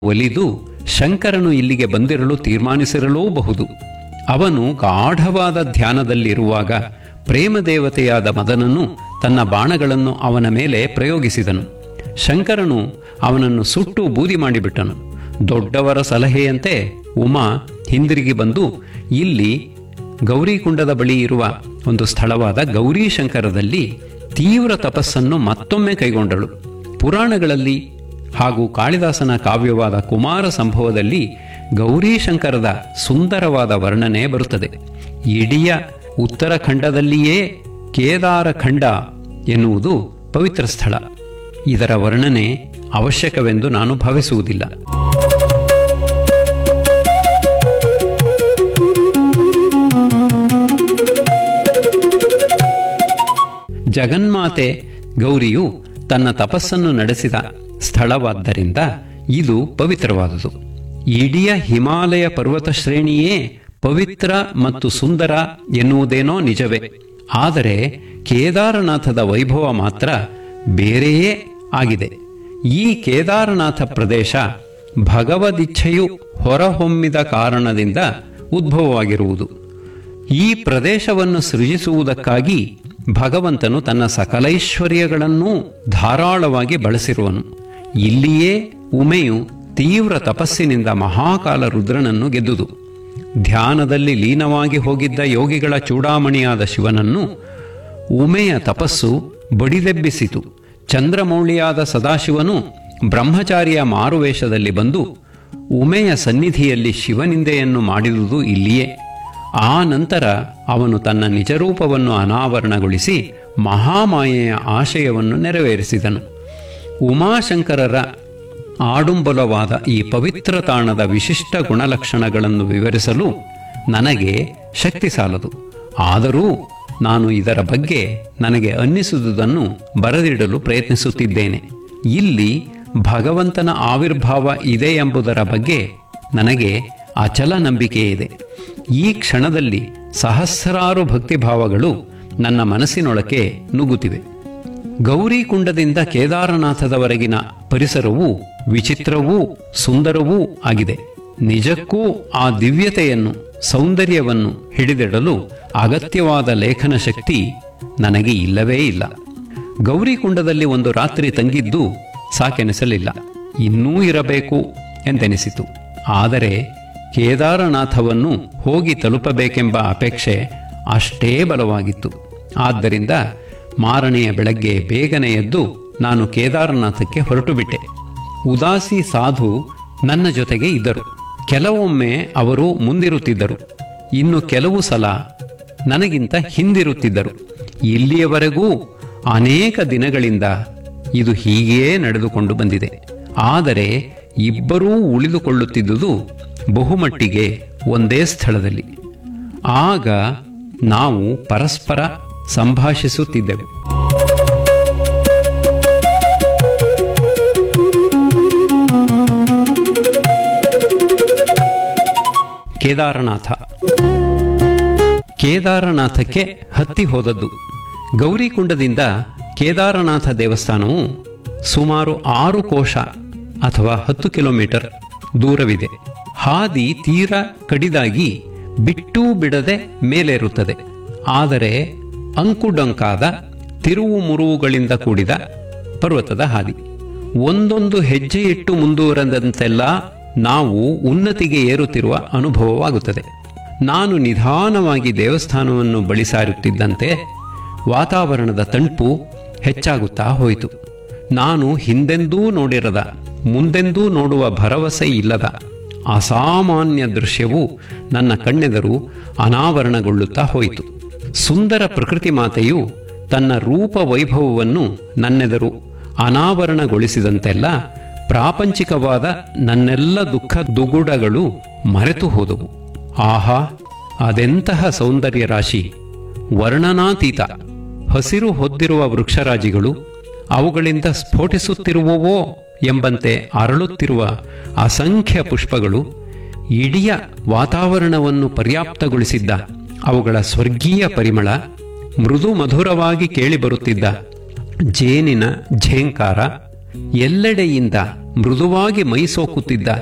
ಒಲಿದು ಶಂಕರನು ಇಲ್ಲಿಗೆ ಬಂದಿರಲು ತೀರ್ಮಾನಿಸಿರಲೂಬಹುದು ಅವನು ಗಾಢವಾದ ಧ್ಯಾನದಲ್ಲಿರುವಾಗ ಪ್ರೇಮದೇವತೆಯಾದ ಮದನನು ತನ್ನ ಬಾಣಗಳನ್ನು ಅವನ ಮೇಲೆ ಪ್ರಯೋಗಿಸಿದನು ಶಂಕರನು ಅವನನ್ನು ಸುಟ್ಟು ಬೂದಿ ಮಾಡಿಬಿಟ್ಟನು ದೊಡ್ಡವರ ಸಲಹೆಯಂತೆ ಉಮಾ ಹಿಂದಿರುಗಿ ಬಂದು ಇಲ್ಲಿ ಗೌರಿಕುಂಡದ ಬಳಿ ಇರುವ ಒಂದು ಸ್ಥಳವಾದ ಗೌರೀಶಂಕರದಲ್ಲಿ ತೀವ್ರ ತಪಸ್ಸನ್ನು ಮತ್ತೊಮ್ಮೆ ಕೈಗೊಂಡಳು ಪುರಾಣಗಳಲ್ಲಿ ಹಾಗೂ ಕಾಳಿದಾಸನ ಕಾವ್ಯವಾದ ಕುಮಾರ ಸಂಭವದಲ್ಲಿ ಗೌರೀಶಂಕರದ ಸುಂದರವಾದ ವರ್ಣನೆ ಬರುತ್ತದೆ ಇಡೀ ಉತ್ತರಾಖಂಡದಲ್ಲಿಯೇ ಕೇದಾರಖಂಡ ಎನ್ನುವುದು ಪವಿತ್ರ ಸ್ಥಳ ಇದರ ವರ್ಣನೆ ಅವಶ್ಯಕವೆಂದು ನಾನು ಭಾವಿಸುವುದಿಲ್ಲ ಜಗನ್ಮಾತೆ ಗೌರಿಯು ತನ್ನ ತಪಸ್ಸನ್ನು ನಡೆಸಿದ ಸ್ಥಳವಾದ್ದರಿಂದ ಇದು ಪವಿತ್ರವಾದುದು ಇಡೀ ಹಿಮಾಲಯ ಪರ್ವತ ಶ್ರೇಣಿಯೇ ಪವಿತ್ರ ಮತ್ತು ಸುಂದರ ಎನ್ನುವುದೇನೋ ನಿಜವೇ ಆದರೆ ಕೇದಾರನಾಥದ ವೈಭವ ಮಾತ್ರ ಬೇರೆಯೇ ಆಗಿದೆ ಈ ಕೇದಾರನಾಥ ಪ್ರದೇಶ ಭಗವದಿಚ್ಛೆಯು ಹೊರಹೊಮ್ಮಿದ ಕಾರಣದಿಂದ ಉದ್ಭವವಾಗಿರುವುದು ಈ ಪ್ರದೇಶವನ್ನು ಸೃಜಿಸುವುದಕ್ಕಾಗಿ ಭಗವಂತನು ತನ್ನ ಸಕಲೈಶ್ವರ್ಯಗಳನ್ನೂ ಧಾರಾಳವಾಗಿ ಬಳಸಿರುವನು ಇಲ್ಲಿಯೇ ಉಮೆಯು ತೀವ್ರ ತಪಸ್ಸಿನಿಂದ ಮಹಾಕಾಲ ರುದ್ರನನ್ನು ಗೆದ್ದುದು ಧ್ಯಾನದಲ್ಲಿ ಲೀನವಾಗಿ ಹೋಗಿದ್ದ ಯೋಗಿಗಳ ಚೂಡಾಮಣಿಯಾದ ಶಿವನನ್ನು ಉಮೆಯ ತಪಸ್ಸು ಬಡಿದೆಬ್ಬಿಸಿತು ಚಂದ್ರಮೌಳಿಯಾದ ಸದಾಶಿವನು ಬ್ರಹ್ಮಚಾರಿಯ ಮಾರುವೇಷದಲ್ಲಿ ಬಂದು ಉಮೆಯ ಸನ್ನಿಧಿಯಲ್ಲಿ ಶಿವನಿಂದೆಯನ್ನು ಮಾಡಿದುದು ಇಲ್ಲಿಯೇ ಆ ನಂತರ ಅವನು ತನ್ನ ನಿಜರೂಪವನ್ನು ಅನಾವರಣಗೊಳಿಸಿ ಮಹಾಮಾಯೆಯ ಆಶಯವನ್ನು ನೆರವೇರಿಸಿದನು ಉಮಾಶಂಕರರ ಆಡುಂಬಲವಾದ ಈ ಪವಿತ್ರ ತಾಣದ ವಿಶಿಷ್ಟ ಗುಣಲಕ್ಷಣಗಳನ್ನು ವಿವರಿಸಲು ನನಗೆ ಶಕ್ತಿ ಸಾಲದು ಆದರೂ ನಾನು ಇದರ ಬಗ್ಗೆ ನನಗೆ ಅನ್ನಿಸುವುದನ್ನು ಬರೆದಿಡಲು ಪ್ರಯತ್ನಿಸುತ್ತಿದ್ದೇನೆ ಇಲ್ಲಿ ಭಗವಂತನ ಆವಿರ್ಭಾವ ಇದೆ ಎಂಬುದರ ಬಗ್ಗೆ ನನಗೆ ಅಚಲ ನಂಬಿಕೆ ಇದೆ ಈ ಕ್ಷಣದಲ್ಲಿ ಸಹಸ್ರಾರು ಭಕ್ತಿಭಾವಗಳು ನನ್ನ ಮನಸ್ಸಿನೊಳಕ್ಕೆ ನುಗ್ಗುತ್ತಿವೆ ಗೌರಿಕುಂಡದಿಂದ ಕೇದಾರನಾಥದವರೆಗಿನ ಪರಿಸರವು ವಿಚಿತ್ರವೂ ಸುಂದರವೂ ಆಗಿದೆ ನಿಜಕ್ಕೂ ಆ ದಿವ್ಯತೆಯನ್ನು ಸೌಂದರ್ಯವನ್ನು ಹಿಡಿದಿಡಲು ಅಗತ್ಯವಾದ ಲೇಖನ ಶಕ್ತಿ ನನಗೆ ಇಲ್ಲವೇ ಇಲ್ಲ ಗೌರಿಕುಂಡದಲ್ಲಿ ಒಂದು ರಾತ್ರಿ ತಂಗಿದ್ದು ಸಾಕೆನಿಸಲಿಲ್ಲ ಇನ್ನೂ ಇರಬೇಕು ಎಂದೆನಿಸಿತು ಆದರೆ ಕೇದಾರನಾಥವನ್ನು ಹೋಗಿ ತಲುಪಬೇಕೆಂಬ ಅಪೇಕ್ಷೆ ಅಷ್ಟೇ ಬಲವಾಗಿತ್ತು ಆದ್ದರಿಂದ ಮಾರನೆಯ ಬೆಳಗ್ಗೆ ಬೇಗನೆ ಎದ್ದು ನಾನು ಕೇದಾರನಾಥಕ್ಕೆ ಹೊರಟು ಬಿಟ್ಟೆ ಉದಾಸಿ ಸಾಧು ನನ್ನ ಜೊತೆಗೆ ಇದ್ದರು ಕೆಲವೊಮ್ಮೆ ಅವರು ಮುಂದಿರುತ್ತಿದ್ದರು ಇನ್ನು ಕೆಲವು ಸಲ ನನಗಿಂತ ಹಿಂದಿರುತ್ತಿದ್ದರು ಇಲ್ಲಿಯವರೆಗೂ ಅನೇಕ ದಿನಗಳಿಂದ ಇದು ಹೀಗೆಯೇ ನಡೆದುಕೊಂಡು ಬಂದಿದೆ ಆದರೆ ಇಬ್ಬರೂ ಉಳಿದುಕೊಳ್ಳುತ್ತಿದ್ದುದು ಬಹುಮಟ್ಟಿಗೆ ಒಂದೇ ಸ್ಥಳದಲ್ಲಿ ಆಗ ನಾವು ಪರಸ್ಪರ ಸಂಭಾಷಿಸುತ್ತಿದ್ದೆವು ಕೇದಾರನಾಥ ಕೇದಾರನಾಥಕ್ಕೆ ಹತ್ತಿ ಹೋದದ್ದು ಗೌರಿಕುಂಡದಿಂದ ಕೇದಾರನಾಥ ದೇವಸ್ಥಾನವು ಸುಮಾರು ಆರು ಕೋಶ ಅಥವಾ ಹತ್ತು ಕಿಲೋಮೀಟರ್ ದೂರವಿದೆ ಹಾದಿ ತೀರ ಕಡಿದಾಗಿ ಬಿಟ್ಟೂ ಬಿಡದೆ ಮೇಲೇರುತ್ತದೆ ಆದರೆ ಅಂಕುಡೊಂಕಾದ ತಿರುವು ಮುರುವುಗಳಿಂದ ಕೂಡಿದ ಪರ್ವತದ ಹಾದಿ ಒಂದೊಂದು ಹೆಜ್ಜೆ ಇಟ್ಟು ಮುಂದುವರೆದಂತೆಲ್ಲ ನಾವು ಉನ್ನತಿಗೆ ಏರುತ್ತಿರುವ ಅನುಭವವಾಗುತ್ತದೆ ನಾನು ನಿಧಾನವಾಗಿ ದೇವಸ್ಥಾನವನ್ನು ಬಳಿ ಸಾರುತ್ತಿದ್ದಂತೆ ವಾತಾವರಣದ ತಂಪು ಹೆಚ್ಚಾಗುತ್ತಾ ಹೋಯಿತು ನಾನು ಹಿಂದೆಂದೂ ನೋಡಿರದ ಮುಂದೆಂದೂ ನೋಡುವ ಭರವಸೆ ಇಲ್ಲದ ಅಸಾಮಾನ್ಯ ದೃಶ್ಯವು ನನ್ನ ಕಣ್ಣೆದರು ಅನಾವರಣಗೊಳ್ಳುತ್ತಾ ಹೋಯಿತು ಸುಂದರ ಪ್ರಕೃತಿ ಮಾತೆಯು ತನ್ನ ರೂಪ ವೈಭವವನ್ನು ನನ್ನೆದರು ಅನಾವರಣಗೊಳಿಸಿದಂತೆಲ್ಲ ಪ್ರಾಪಂಚಿಕವಾದ ನನ್ನೆಲ್ಲ ದುಃಖ ದುಗುಡಗಳು ಮರೆತು ಹೋದವು ಆಹಾ ಅದೆಂತಹ ಸೌಂದರ್ಯ ರಾಶಿ ವರ್ಣನಾತೀತ ಹಸಿರು ಹೊದ್ದಿರುವ ವೃಕ್ಷರಾಜಿಗಳು ಅವುಗಳಿಂದ ಸ್ಫೋಟಿಸುತ್ತಿರುವವೋ ಎಂಬಂತೆ ಅರಳುತ್ತಿರುವ ಅಸಂಖ್ಯ ಪುಷ್ಪಗಳು ಇಡೀ ವಾತಾವರಣವನ್ನು ಪರ್ಯಾಪ್ತಗೊಳಿಸಿದ್ದ ಅವುಗಳ ಸ್ವರ್ಗೀಯ ಪರಿಮಳ ಮೃದು ಮಧುರವಾಗಿ ಕೇಳಿಬರುತ್ತಿದ್ದ ಜೇನಿನ ಝೇಂಕಾರ ಎಲ್ಲೆಡೆಯಿಂದ ಮೃದುವಾಗಿ ಮೈ ಸೋಕುತ್ತಿದ್ದ